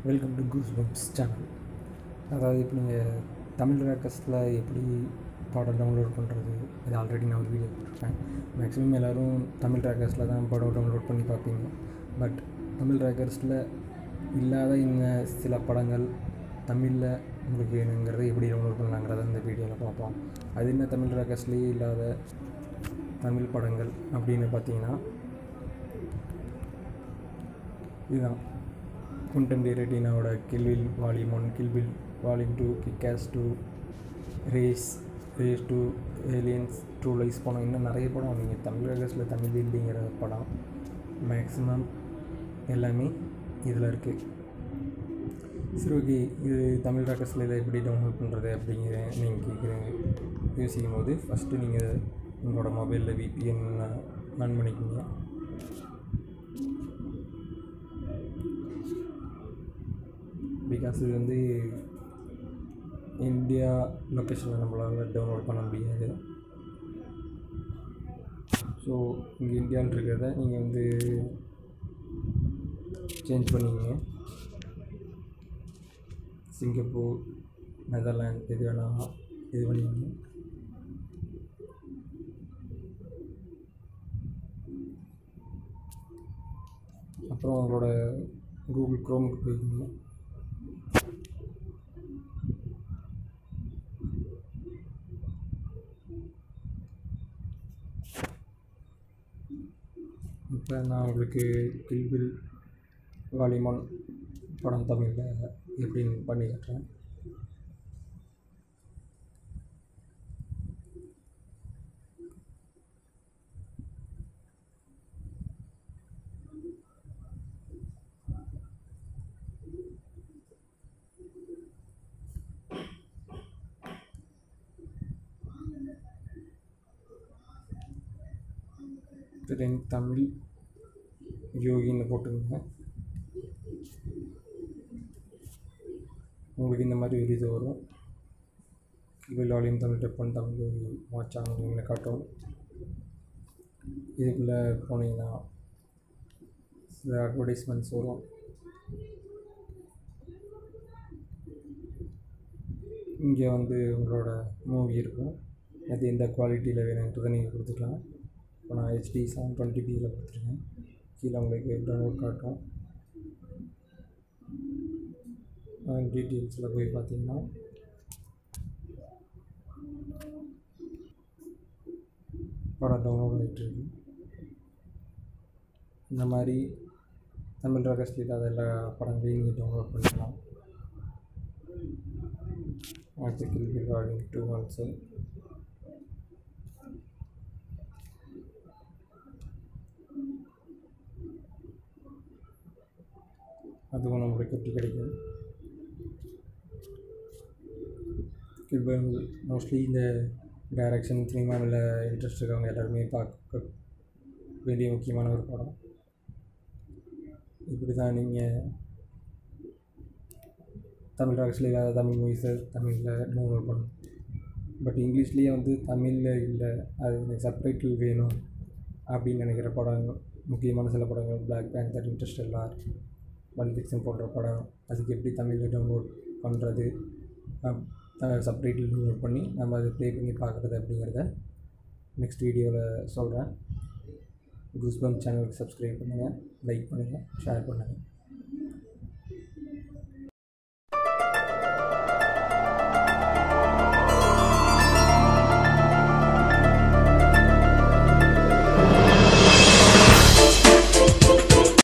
welcome to goose bumps channel அதாவது இப்போ நீங்கள் தமிழ் ரேக்கர்ஸில் எப்படி பாடம் டவுன்லோட் பண்ணுறது இது ஆல்ரெடி நான் ஒரு வீடியோ போட்டிருக்கேன் மேக்ஸிமம் எல்லோரும் தமிழ் ரேக்கர்ஸில் தான் படம் டவுன்லோட் பண்ணி பார்ப்பீங்க பட் தமிழ் ரேக்கர்ஸில் இல்லாத இன்னும் சில படங்கள் தமிழில் உங்களுக்கு வேணுங்கிறத எப்படி டவுன்லோட் பண்ணலாங்கிறத இந்த வீடியோவில் பார்ப்போம் அது என்ன தமிழ் ரேக்கர்ஸ்லேயே இல்லாத தமிழ் படங்கள் அப்படின்னு பார்த்தீங்கன்னா இதுதான் குண்டன் D ரெட்டினாவோட கில்வில் volume one கில்வில் volume two kickass two race race two aliens two lies படம் இன்னும் நிறைய படம் நீங்கள் தமிழ் ரகஸில் தமிழ் இல்லைங்கிற படம் மேக்ஸிமம் எல்லாமே இதில் இருக்குது சரி ஓகே இது தமிழ் ரகஸில் இதை எப்படி டவுன்லோட் பண்ணுறது அப்படிங்கிற நீங்கள் கேட்குறீங்க யோசிக்கும் போது ஃபஸ்ட்டு நீங்கள் உங்களோட மொபைலில் விபிஎன் ஆன் பண்ணிக்கோங்க பிகாஸ் இது வந்து இந்தியா லொக்கேஷனில் நம்மளால் டவுன்லோட் பண்ண முடியாது ஸோ இங்கே இந்தியாவில் இருக்கிறத நீங்கள் வந்து சேஞ்ச் பண்ணிக்கங்க சிங்கப்பூர் நெதர்லாண்ட் எது வேணால் இது பண்ணிக்கங்க அப்புறம் உங்களோட கூகுள் க்ரோமுக்கு போய்க்கணும் இப்போ நான் உங்களுக்கு கில்பில் வாலிமான் படம் தமிழில் எப்படின்னு பண்ணி காட்டுறேன் தென் தமிழ் யோகின்னு போட்டுக்கோங்க உங்களுக்கு இந்த மாதிரி ஒரு இது வரும் இதில் வாலியம் தமிழ் டெப்பன் தமிழ் யோகி வாட்சாங்க நீங்கள் காட்டும் இதுக்குள்ளே போனீங்கன்னா சில அட்வர்டைஸ்மெண்ட்ஸ் வரும் இங்கே வந்து உங்களோட மூவி இருக்கும் அது எந்த குவாலிட்டியில் வேணுன்றதை நீங்கள் கொடுத்துக்கலாம் இப்போ நான் ஹெச்டி செவன் டுவெண்ட்டி பியில் கொடுத்துருக்கேன் கீழே உங்களுக்கு டவுன்லோட் காட்டும் டீட்டெயில்ஸில் போய் பார்த்தீங்கன்னா படம் டவுன்லோட் ஆகிட்டுருக்கு இந்த மாதிரி தமிழ் ரகஸ்ல இல்லாத எல்லா படங்களையும் நீங்கள் டவுன்லோட் பண்ணிக்கலாம் அடுத்து கில்பி வால்யூம் டூ ஆல்சோ அதுவும் நம்மளுக்கு எப்படி கிடைக்கும் இப்போ மோஸ்ட்லி இந்த டைரக்ஷன் சினிமாவில் இன்ட்ரெஸ்ட் இருக்கவங்க எல்லாருமே பார்க்க வேண்டிய முக்கியமான ஒரு படம் இப்படி தான் நீங்கள் தமிழ் ராக்ஸில் இல்லாத தமிழ் மூவிஸை தமிழில் டவுன்லோட் பண்ணணும் பட் இங்கிலீஷ்லேயே வந்து தமிழில் இல்லை அது எனக்கு சப்டைட்டில் வேணும் அப்படின்னு நினைக்கிற படங்கள் முக்கியமான சில படங்கள் பிளாக் பேந்தர் இன்ட்ரெஸ்ட் எல்லார் ஒன் ஃபிக்ஷன் போன்ற படம் அதுக்கு எப்படி தமிழில் டவுன்லோட் பண்ணுறது சப்டைட்டில் டவுன்லோட் பண்ணி நம்ம அதை ப்ளே பண்ணி பார்க்குறது அப்படிங்கிறத நெக்ஸ்ட் வீடியோவில் சொல்கிறேன் கூஸ்பம் சேனலுக்கு சப்ஸ்கிரைப் பண்ணுங்கள் லைக் பண்ணுங்கள் ஷேர் பண்ணுங்கள்